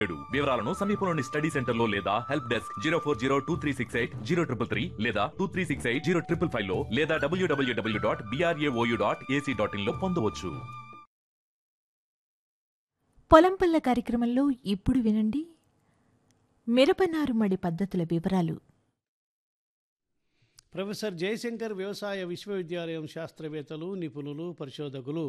ఏడు వివరాలను సమీపంలోని స్టడీ సెంటర్ లో లేదా help desk zero four zero two three six eight zero triple three లేదా two three six eight zero triple five లో లేదా డబ్ల్యూడబ్ల్యూడబ్ల్యూ dot BRAOU dot AC dot in లో పొందవచ్చు పొలం పల్ల కార్యక్రమంలో ఇప్పుడు వినండి మిరపనారుమడి పద్ధతుల వివరాలు ప్రొఫెసర్ జయశంకర్ వ్యవసాయ విశ్వవిద్యాలయం శాస్త్రవేత్తలు నిపుణులు పరిశోధకులు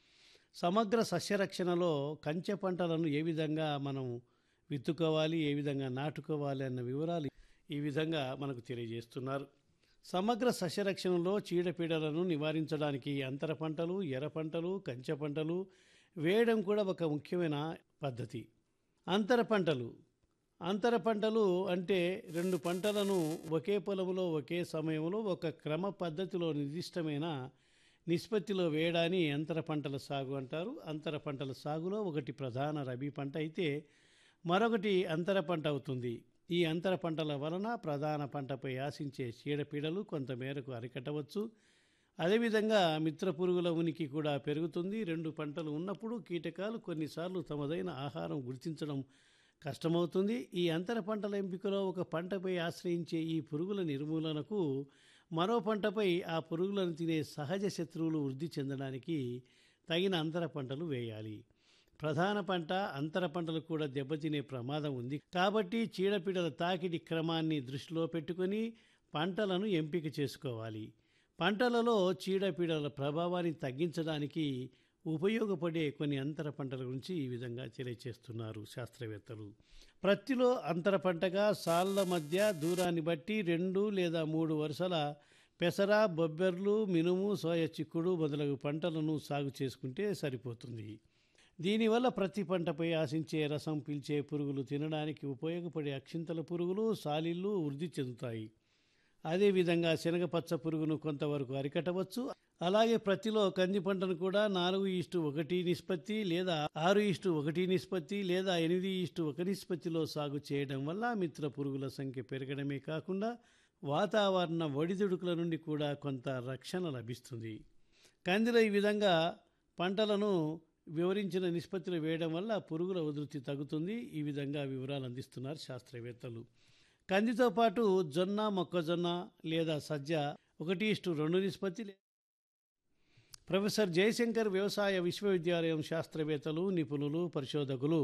సమగ్ర సస్యరక్షణలో కంచె పంటలను ఏ విధంగా మనం విత్తుకోవాలి ఏ విధంగా నాటుకోవాలి అన్న వివరాలు ఈ విధంగా మనకు తెలియజేస్తున్నారు సమగ్ర సస్యరక్షణలో చీడపీడలను నివారించడానికి అంతర పంటలు ఎర్ర పంటలు కంచె పంటలు వేయడం కూడా ఒక ముఖ్యమైన పద్ధతి అంతర పంటలు అంతర పంటలు అంటే రెండు పంటలను ఒకే పొలంలో ఒకే సమయంలో ఒక క్రమ పద్ధతిలో నిర్దిష్టమైన నిష్పత్తిలో వేయడాన్ని అంతర పంటల సాగు అంటారు అంతర పంటల సాగులో ఒకటి ప్రధాన రబీ పంట అయితే మరొకటి అంతర పంట అవుతుంది ఈ అంతర పంటల వలన ప్రధాన పంటపై ఆశించే చీడపీడలు కొంతమేరకు అరికట్టవచ్చు అదేవిధంగా మిత్ర పురుగుల ఉనికి కూడా పెరుగుతుంది రెండు పంటలు ఉన్నప్పుడు కీటకాలు కొన్నిసార్లు తమదైన ఆహారం గుర్తించడం కష్టమవుతుంది ఈ అంతర పంటల ఎంపికలో ఒక పంటపై ఆశ్రయించే ఈ పురుగుల నిర్మూలనకు మరో పంటపై ఆ పురుగులను తినే సహజ శత్రువులు వృద్ధి చెందడానికి తగిన అంతర పంటలు వేయాలి ప్రధాన పంట అంతర పంటలు కూడా దెబ్బతినే ప్రమాదం ఉంది కాబట్టి చీడపీడల తాకిడి క్రమాన్ని దృష్టిలో పెట్టుకొని పంటలను ఎంపిక చేసుకోవాలి పంటలలో చీడపీడల ప్రభావాన్ని తగ్గించడానికి ఉపయోగపడే కొన్ని అంతర పంటల గురించి ఈ విధంగా తెలియచేస్తున్నారు శాస్త్రవేత్తలు ప్రత్తిలో అంతర పంటగా సాళ్ళ మధ్య దూరాన్ని బట్టి రెండు లేదా మూడు వరుసల పెసర బొబ్బెర్లు మినుము సోయ చిక్కుడు మొదలగు పంటలను సాగు చేసుకుంటే సరిపోతుంది దీనివల్ల ప్రతి పంటపై ఆశించే రసం పీల్చే పురుగులు తినడానికి ఉపయోగపడే అక్షింతల పురుగులు సాలిళ్ళు వృద్ధి చెందుతాయి అదేవిధంగా శనగపచ్చ పురుగును కొంతవరకు అరికట్టవచ్చు అలాగే ప్రతిలో కంది పంటను కూడా నాలుగు ఈస్టు ఒకటి నిష్పత్తి లేదా ఆరు ఈస్టు ఒకటి నిష్పత్తి లేదా ఎనిమిది ఈస్టు ఒక నిష్పత్తిలో సాగు చేయడం వల్ల మిత్ర పురుగుల సంఖ్య పెరగడమే కాకుండా వాతావరణ ఒడిదుడుకుల నుండి కూడా కొంత రక్షణ లభిస్తుంది కందిలో ఈ విధంగా పంటలను వివరించిన నిష్పత్తిలో వేయడం వల్ల పురుగుల ఉధృతి తగ్గుతుంది ఈ విధంగా వివరాలు అందిస్తున్నారు శాస్త్రవేత్తలు కందితో పాటు జొన్న మొక్కజొన్న లేదా సజ్జ ఒకటి ఇష్టు రెండు నిష్పత్తి లే- ప్రొఫెసర్ జయశంకర్ వ్యవసాయ విశ్వవిద్యాలయం శాస్త్రవేత్తలు నిపుణులు పరిశోధకులు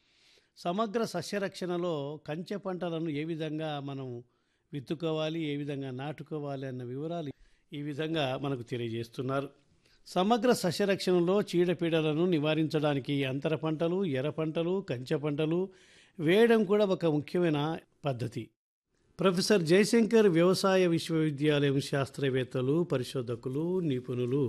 సమగ్ర సస్యరక్షణలో కంచె పంటలను ఏ విధంగా మనం విత్తుకోవాలి ఏ విధంగా నాటుకోవాలి అన్న వివరాలు ఈ విధంగా మనకు తెలియజేస్తున్నారు సమగ్ర సస్యరక్షణలో చీడపీడలను నివారించడానికి అంతర పంటలు ఎర్ర పంటలు కంచె పంటలు వేయడం కూడా ఒక ముఖ్యమైన పద్ధతి ప్రొఫెసర్ జయశంకర్ వ్యవసాయ విశ్వవిద్యాలయం శాస్త్రవేత్తలు పరిశోధకులు నిపుణులు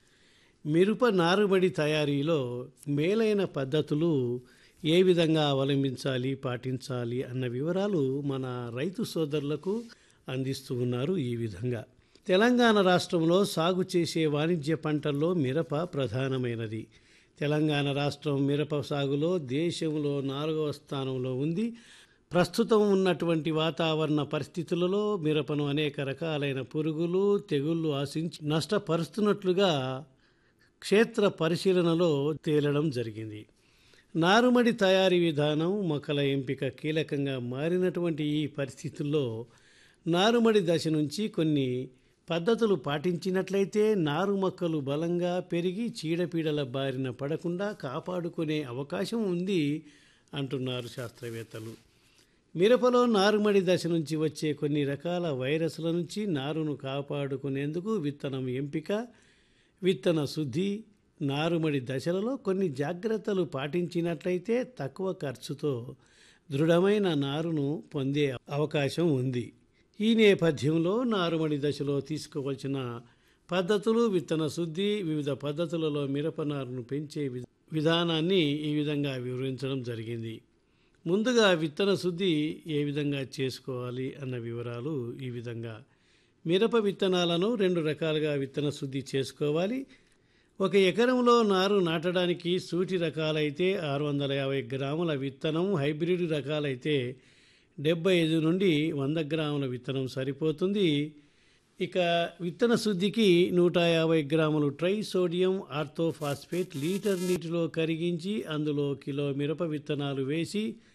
మిరప నారుబడి తయారీలో మేలైన పద్ధతులు ఏ విధంగా అవలంబించాలి పాటించాలి అన్న వివరాలు మన రైతు సోదరులకు అందిస్తూ ఉన్నారు ఈ విధంగా తెలంగాణ రాష్ట్రంలో సాగు చేసే వాణిజ్య పంటల్లో మిరప ప్రధానమైనది తెలంగాణ రాష్ట్రం మిరప సాగులో దేశంలో నాలుగవ స్థానంలో ఉంది ప్రస్తుతం ఉన్నటువంటి వాతావరణ పరిస్థితులలో మిరపను అనేక రకాలైన పురుగులు తెగుళ్ళు ఆశించి నష్టపరుస్తున్నట్లుగా క్షేత్ర పరిశీలనలో తేలడం జరిగింది నారుమడి తయారీ విధానం మొక్కల ఎంపిక కీలకంగా మారినటువంటి ఈ పరిస్థితుల్లో నారుమడి దశ నుంచి కొన్ని పద్ధతులు పాటించినట్లయితే నారు మొక్కలు బలంగా పెరిగి చీడపీడల బారిన పడకుండా కాపాడుకునే అవకాశం ఉంది అంటున్నారు శాస్త్రవేత్తలు మిరపలో నారుమడి దశ నుంచి వచ్చే కొన్ని రకాల వైరస్ల నుంచి నారును కాపాడుకునేందుకు విత్తనం ఎంపిక విత్తన శుద్ధి నారుమడి దశలలో కొన్ని జాగ్రత్తలు పాటించినట్లయితే తక్కువ ఖర్చుతో దృఢమైన నారును పొందే అవకాశం ఉంది ఈ నేపథ్యంలో నారుమడి దశలో తీసుకోవాల్సిన పద్ధతులు విత్తన శుద్ధి వివిధ పద్ధతులలో మిరప నారును పెంచే వి- విధానాన్ని ఈ విధంగా వివరించడం జరిగింది ముందుగా విత్తన శుద్ధి ఏ విధంగా చేసుకోవాలి అన్న వివరాలు ఈ విధంగా మిరప విత్తనాలను రెండు రకాలుగా విత్తన శుద్ధి చేసుకోవాలి ఒక ఎకరంలో నారు నాటడానికి సూటి రకాలైతే ఆరు వందల యాభై గ్రాముల విత్తనం హైబ్రిడ్ రకాలైతే డెబ్బై ఐదు నుండి వంద గ్రాముల విత్తనం సరిపోతుంది ఇక విత్తన శుద్ధికి నూట యాభై గ్రాములు ట్రై సోడియం ఆర్థోఫాస్ఫేట్ లీటర్ నీటిలో కరిగించి అందులో కిలో మిరప విత్తనాలు వేసి